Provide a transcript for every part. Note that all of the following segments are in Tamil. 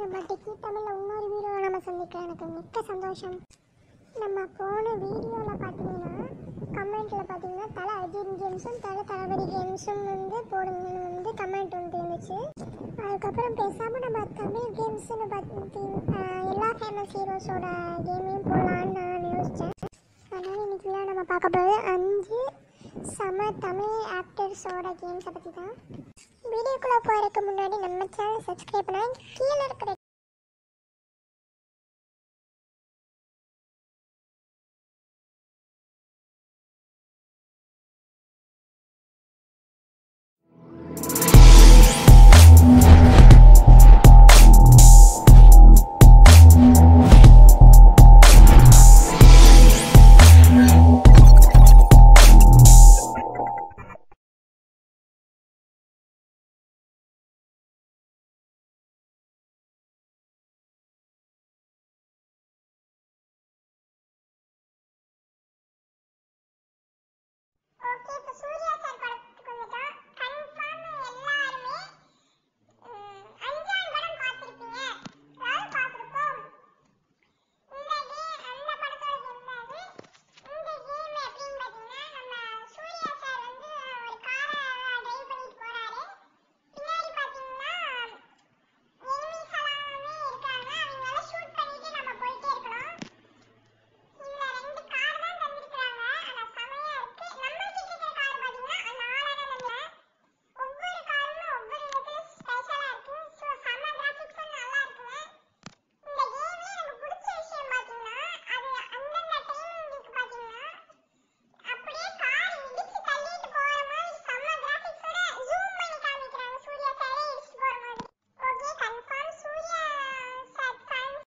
நம்ம டிக்கி தமிழில் இன்னொரு வீடியோவில் நம்ம சந்திக்கலாம் எனக்கு மிக்க சந்தோஷம் நம்ம போன வீடியோவில் பார்த்தீங்கன்னா கமெண்ட்டில் பார்த்தீங்கன்னா தலை அஜித் கேம்ஸும் தலை தளபதி கேம்ஸும் வந்து போடுங்கன்னு வந்து கமெண்ட் வந்து இருந்துச்சு அதுக்கப்புறம் பேசாமல் நம்ம தமிழ் கேம்ஸ்னு பார்த்தி ஆஹ் எல்லா ஃபேமஸ் ஹீரோஸோட கேமையும் போடலான்னு நான் யோசித்தேன் அதனால் இன்னைக்குலாம் நம்ம பார்க்க போகிறது அஞ்சு சம தமிழ் ஆக்டர்ஸோட கேம்ஸை பற்றி தான் வீடியோக்குள்ளே போகிறதுக்கு முன்னாடி நம்ம சேனல் சப்ஸ்கிரைப் பண்ணா கீழே இருக்கிற ஓகே இப்போ சூர்யா சார் படத்துக்கு வந்துட்டோம் கன்ஃபார்ம் எல்லாருமே ம், அஞ்சான் படம் பார்த்துருப்பீங்க எல்லாரும் பார்த்துருப்போம் இந்த கேம் அந்த படத்தோட கேம் தான் அது இந்த கேம் எப்படின்னு பார்த்தீங்கன்னா நம்ம சூர்யா சார் வந்து ஒரு காரை டிரைவ் பண்ணிட்டு போறாரு பின்னாடி பார்த்தீங்கன்னா எனிமீஸ் எல்லாமே இருக்காங்க அவங்கள ஷூட் பண்ணிட்டு நம்ம போயிட்டே இருக்கணும் இதுல ரெண்டு கார் தான் தந்திருக்காங்க ஆனா செமையா இருக்கு நம்ம கிட்ட இருக்கிற கார் பாத்தீங்கன்னா நாலான இல்ல ஒவ்வொரு காரும் ஒவ்வொரு விதத்துல ஸ்பெஷலா இருக்கு சோ செம கிராபிக்ஸும் நல்லா இருக்குங்க இந்த கேம்ல எனக்கு பிடிச்ச விஷயம் பாத்தீங்கன்னா அது அந்தந்த டைமிங்க்கு பாத்தீங்கன்னா அப்படியே கார் இடிச்சு தள்ளிட்டு போற மாதிரி செம கிராபிக்ஸோட ஜூம் பண்ணி காமிக்கிறாங்க சூர்யா சாரே இடிச்சு போற மாதிரி okay confirm Suriya sir fans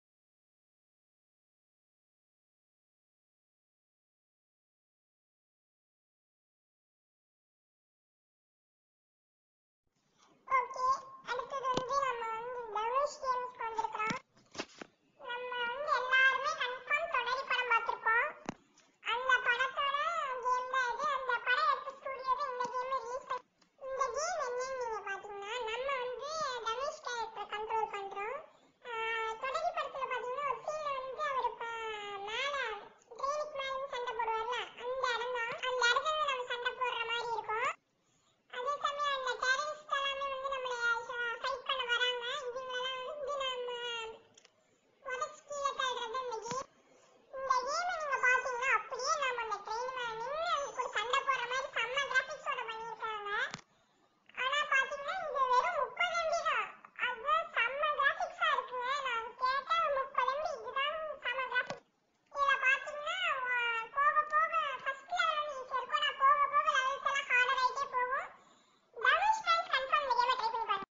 okay அடுத்தது வந்து நம்ம வந்து தனுஷ் கேம்ஸ்க்கு வந்திருக்கிறோம் நம்ம வந்து எல்லாருமே கன்ஃபார்ம் தொடரி படம் பார்த்திருப்போம் அந்த படத்தோட கேம் தான் இது அந்த படம் எடுத்த ஸ்டுடியோ தான் இந்த கேம் ரிலீஸ் பண்ணி இந்த கேம் என்னன்னு நீங்க பாத்தீங்கன்னா நம்ம வந்து தனுஷ் கேரக்டர் கண்ட்ரோல் பண்றோம் ஆஹ் தொடரி படத்துல பாத்தீங்கன்னா ஒரு சீன்ல வந்து அவர் மேல ட்ரெயினுக்கு மேல சண்டை போடுவார்ல அந்த இடம் தான் அந்த இடத்துல நம்ம சண்டை போடுற மாதிரி இருக்கும் அதே சமயம் அந்த டெரரிஸ்ட் எல்லாமே வந்து நம்மள ஃபைட் பண்ண வராங்க இவங்களெல்லாம் வந்து நம்ம உடச்சு கீழே தள்ளுறது இந்த கேம் இந்த கேமை நீங்க பாத்தீங்கன்னா அப்படியே நாம அந்த ட்ரெயின் மேல நின்று அவங்க கூட சண்டை போடுற மாதிரி செம்ம கிராபிக்ஸோட பண்ணியிருக்காங்க ஆனா பாத்தீங்கன்னா இது வெறும் முப்பது எம்பி தான் அது செம்ம கிராபிக்ஸா இருக்குங்க நான் கேட்ட முப்பது எம்பி இதுதான் செம்ம கிராபிக்ஸ் இதுல பாத்தீங்கன்னா அஹ், போக போக ஃபர்ஸ்ட் லெவல் வந்து ஈஸியா இருக்கும் ஆனா போக போக லெவல்ஸ் எல்லாம் ஹார்டர் ஆயிட்டே போகும் தனுஷ் ஃபேன்ஸ் கன்ஃபார்ம் இந்த கேமை ட்ரை பண்ணி பாருங்க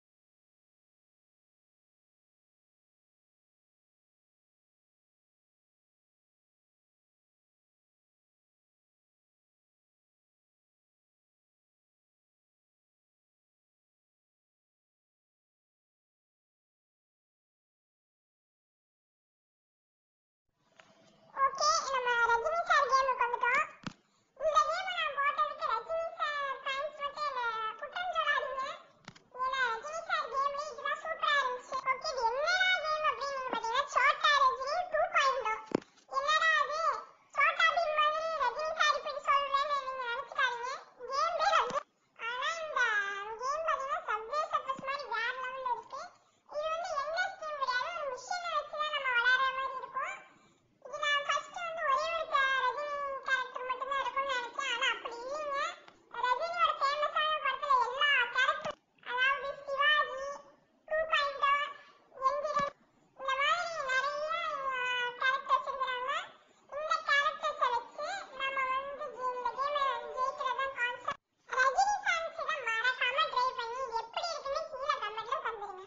ஓகே நம்ம ரஜினி சார் கேமுக்கு வந்துட்டோம் இந்த கேமை நான் போட்டதுக்கு ரஜினி சார் ஃபேன்ஸ் மட்டும் என்ன குற்றம் சொல்லாதீங்க ஏன்னா ரஜினி சார் கேம்ல இதுதான் சூப்பரா இருந்துச்சு ஓகே இது என்னடா கேம் அப்படின்னு நீங்க பாத்தீங்கன்னா சோட்டா ரஜினி டூ பாயிண்ட் என்னடா அது சோட்டா பீம் மாதிரி ரஜினி சார் இப்படி சொல்றேன்னு நீங்க நினைச்சுக்காதீங்க கேம் பேர் வந்து ஆனா இந்த கேம் பாத்தீங்கன்னா சப்வே சர்ஃபஸ் மாதிரி வேற லெவல்ல இருக்கு இது வந்து எந்த ஸ்கீம் கிடையாது ஒரு மிஷினை வச்சு தான் நம்ம விளையாடுற மாதிரி இருக்கும் இது நான் ஃபர்ஸ்ட் வந்து ஒரே ஒரு கே- ரஜினி கேரக்டர் மட்டும் தான் இருக்கும்னு நினைச்சேன் ஆனா அப்படி இல்லைங்க ரஜினியோட ஃபேமஸான படத்துல எல்லா கேரக்டர் அதாவது சிவாஜி டூ பாயிண்ட் எந்திரன் இந்த மாதிரி நிறைய கேரக்டர்ஸ் இருக்கிறாங்க இந்த கேரக்டர்ஸை வச்சு நம்ம வந்து game- இந்த கேமை ஜெயிக்கிறது தான் கான்செப்ட் ரஜினி ஃபேன்ஸ் இதை மறக்காம ட்ரை பண்ணி இது எப்படி இருக்குன்னு கீழே கமெண்ட்ல தந்துருங்க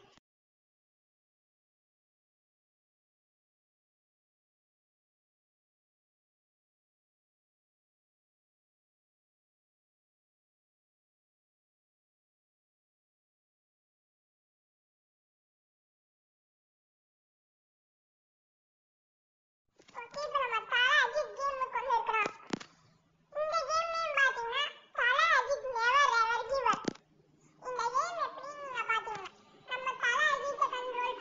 ஓகே இப்போ நம்ம தல அஜித் கேமுக்கு வந்து இருக்கிறோம் இந்த கேம் நேம் பாத்தீங்கன்னா Thala Ajith never ever give up இந்த கேம் எப்படி நீங்க பாத்தீங்கன்னா நம்ம தல அஜித்தை கண்ட்ரோல்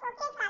ஓகேக்கா